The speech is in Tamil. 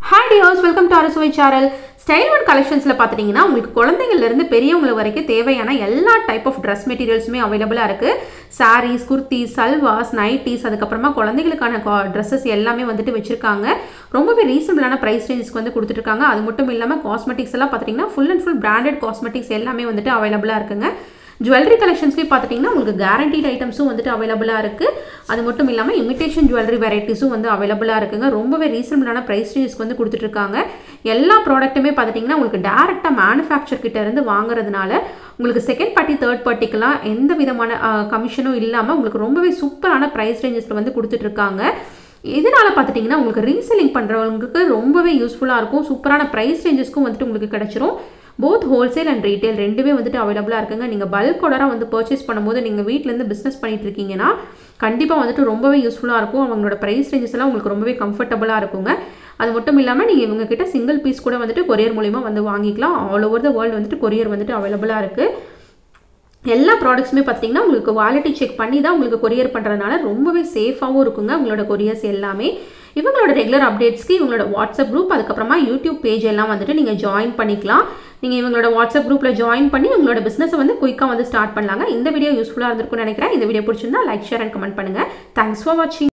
ஹாய் டியோஸ் வெல்கம் டு அரசுவை சேனல் ஸ்டைல் ஒன் கலெக்ஷன்ஸில் பார்த்துட்டிங்கன்னா உங்களுக்கு குழந்தைங்கள்லேருந்து பெரியவங்க வரைக்கும் தேவையான எல்லா டைப் ஆஃப் ட்ரெஸ் மெட்டீரியல்ஸுமே அவைலபிளாக இருக்குது சாரீஸ் குர்த்திஸ் சல்வாஸ் நைட்டிஸ் அதுக்கப்புறமா குழந்தைகளுக்கான ட்ரெஸ்ஸஸ் எல்லாமே வந்துட்டு வச்சுருக்காங்க ரொம்பவே ரீசனபிளான ப்ரைஸ் ரேஞ்சஸ்க்கு வந்து கொடுத்துட்ருக்காங்க அது மட்டும் இல்லாமல் காஸ்மெட்டிக்ஸ் எல்லாம் பார்த்துட்டிங்கன்னா full and full branded cosmetics எல்லாமே வந்துட்டு அவைலபிளாக இருக்குங்க ஜுவல்லரி கலெக்ஷன்ஸ்லேயும் பார்த்துட்டிங்கன்னா உங்களுக்கு கேரண்டீட் ஐட்டம்ஸும் வந்துட்டு அவைலபிளாக இருக்குது அது மட்டும் இல்லாமல் இமிடேஷன் ஜுவல்லரி வெரைட்டிஸும் வந்து அவைலபிளாக இருக்குங்க ரொம்பவே ரீசனபிளான ப்ரைஸ் ரேஞ்சுக்கு வந்து கொடுத்துட்ருக்காங்க எல்லா ப்ராடக்ட்டுமே பார்த்துட்டிங்கன்னா உங்களுக்கு டேரெக்டாக மேனுஃபேக்சர் கிட்ட இருந்து வாங்குறதுனால உங்களுக்கு செகண்ட் பார்ட்டி தேர்ட் பார்ட்டிக்கெலாம் எந்த விதமான கமிஷனும் இல்லாமல் உங்களுக்கு ரொம்பவே சூப்பரான ப்ரைஸ் ரேஞ்சஸில் வந்து கொடுத்துட்ருக்காங்க இதனால் பார்த்துட்டிங்கன்னா உங்களுக்கு ரீசெல்லிங் பண்ணுறவங்களுக்கு ரொம்பவே யூஸ்ஃபுல்லாக இருக்கும் சூப்பரான ப்ரைஸ் ரேஞ்சஸ்க்கும் வந்துட்டு உங்களுக்கு கிடச்சிரும் போத் ஹோல்சேல் அண்ட் ரீட்டைல் ரெண்டுமே வந்துட்டு அவைலபிளாக இருக்குங்க நீங்கள் பல்க் ஆர்டராக வந்து பர்ச்சேஸ் பண்ணும்போது நீங்கள் வீட்டிலேருந்து பிஸ்னஸ் பண்ணிட்டு இருக்கீங்கன்னா கண்டிப்பாக வந்துட்டு ரொம்பவே யூஸ்ஃபுல்லாக இருக்கும் அவங்களோட ப்ரைஸ் ரேஞ்சஸ் எல்லாம் உங்களுக்கு ரொம்பவே கம்ஃபர்டபுளாக இருக்குங்க அது மட்டும் இல்லாமல் நீங்கள் இவங்க கிட்ட சிங்கிள் பீஸ் கூட வந்துட்டு கொரியர் மூலிமா வந்து வாங்கிக்கலாம் ஆல் ஓவர் த வேர்ல்டு வந்துட்டு கொரியர் வந்துட்டு அவைலபிளாக இருக்குது எல்லா ப்ராடக்ட்ஸுமே பார்த்தீங்கன்னா உங்களுக்கு குவாலிட்டி செக் பண்ணி தான் உங்களுக்கு கொரியர் பண்ணுறதுனால ரொம்பவே சேஃபாகவும் இருக்குங்க உங்களோட கொரியர்ஸ் எல்லாமே இவங்களோட ரெகுலர் அப்டேட்ஸ்க்கு இவங்களோட வாட்ஸ்அப் குரூப் அதுக்கப்புறமா யூடியூப் பேஜ் எல்லாம் வந்துட்டு நீங்கள் ஜாயின் பண்ணிக்கலாம் நீங்கள் இவங்களோட வாட்ஸ்அப் குரூப்பில் ஜாயின் பண்ணி உங்களோட பிஸ்னஸை வந்து குயிக்காக வந்து ஸ்டார்ட் பண்ணலாங்க இந்த வீடியோ யூஸ்ஃபுல்லாக இருந்திருக்கும்னு நினைக்கிறேன் இந்த வீடியோ பிடிச்சிருந்தா லைக் ஷேர் அண்ட் கமெண்ட் பண்ணுங்கள் தேங்க்ஸ் ஃபார் வாட்சிங்